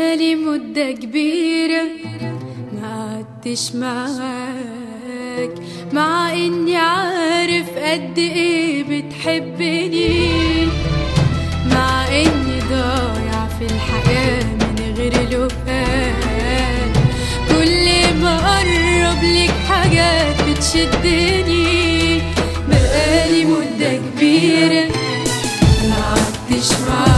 بقالي مدة كبيرة ما قعدتش معاك مع اني عارف قد ايه بتحبني مع اني ضايع في الحياة من غير لقاك كل ما اقرب لك حاجات بتشدني بقالي مدة كبيرة ما قعدتش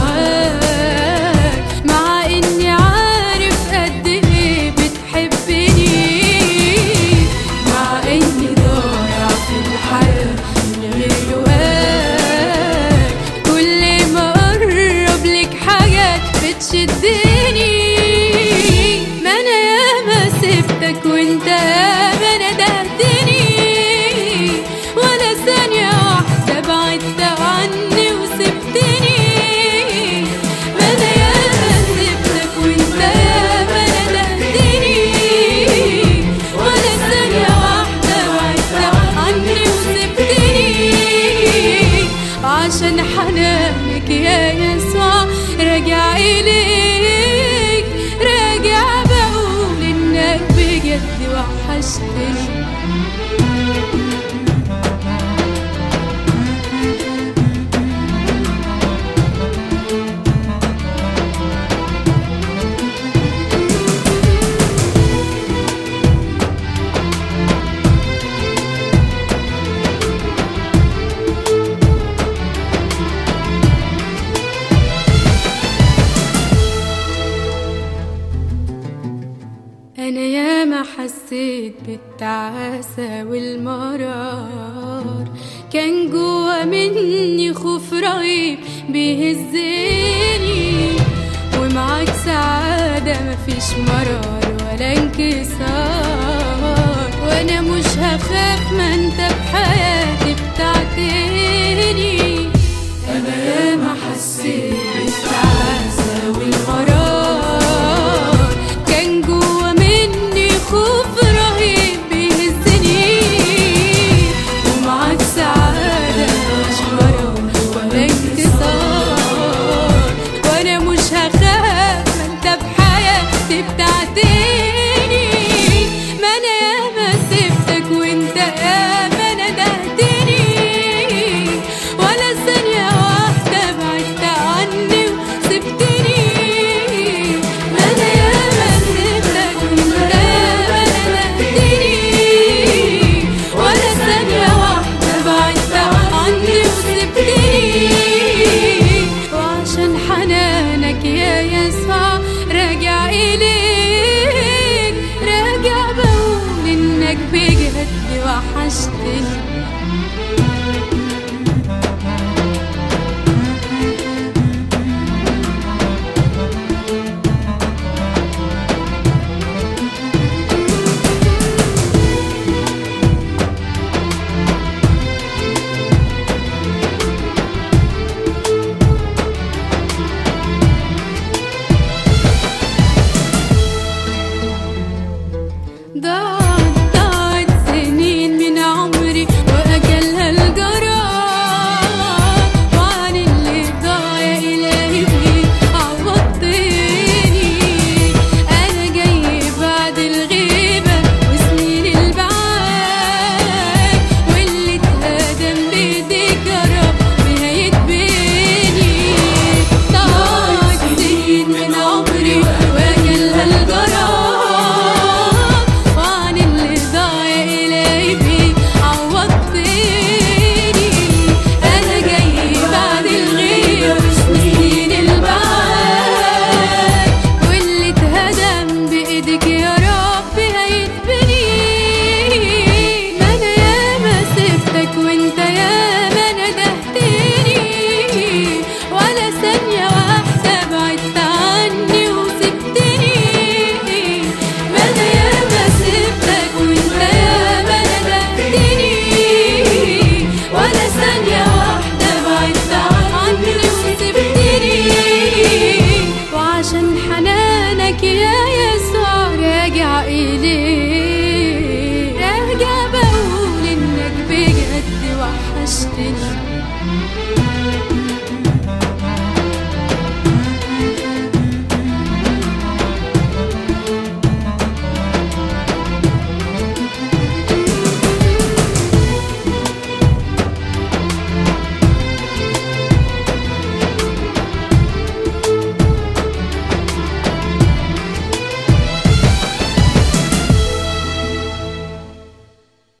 معاك مع اني عارف قد ايه بتحبني مع اني ضايع في الحياة من غير لقاك كل ما اقرب لك حاجات بتشدني ما انا ياما سبتك وانت ياما ندهتني ولا ثانية واحدة بعدت عني وسبتني ما انا ياما سبتك وانت ياما ندهتني ولا ثانية واحدة بعدت عني وسبتني عشان حنانك يا يسوع راجع إليك راجع بقول إنك بجد وحشتني أنا ياما حسيت بالتعاسة والمرار كان جوا مني خوف رهيب بيهزني ومعاك سعادة مفيش مرار ولا انكسار وأنا مش هخاف ما انت بحياتي بتعتني أنا ياما حسيت بالتعاسة والمرار كان جوا مني خوف رهيب بيهزني ومعاك سعادة مش مرار ولا انكسار وأنا مش هخاف ما انت بحياتي بتعتني ما أنا ياما سبتك وانت ياما ندهتني ولا ثانية واحدة بعدت عني وسبتني ما أنا ياما سبتك وانت ياما ندهتني ولا ثانية واحدة بعدت عني وسبتني وعشان حنانك يا يسوع راجع إليك راجع بقول إنك بجد وحشتني ضاعت ضاعت سنين من عمري وأجلها الجرار وعن اللي ضاع يا إلهي فيه عوضتني أنا جاي بعد الغيبة وسنين البعاد واللي اتهدم بإيديك يا رب نهاية بيني ضاعت سنين من عمري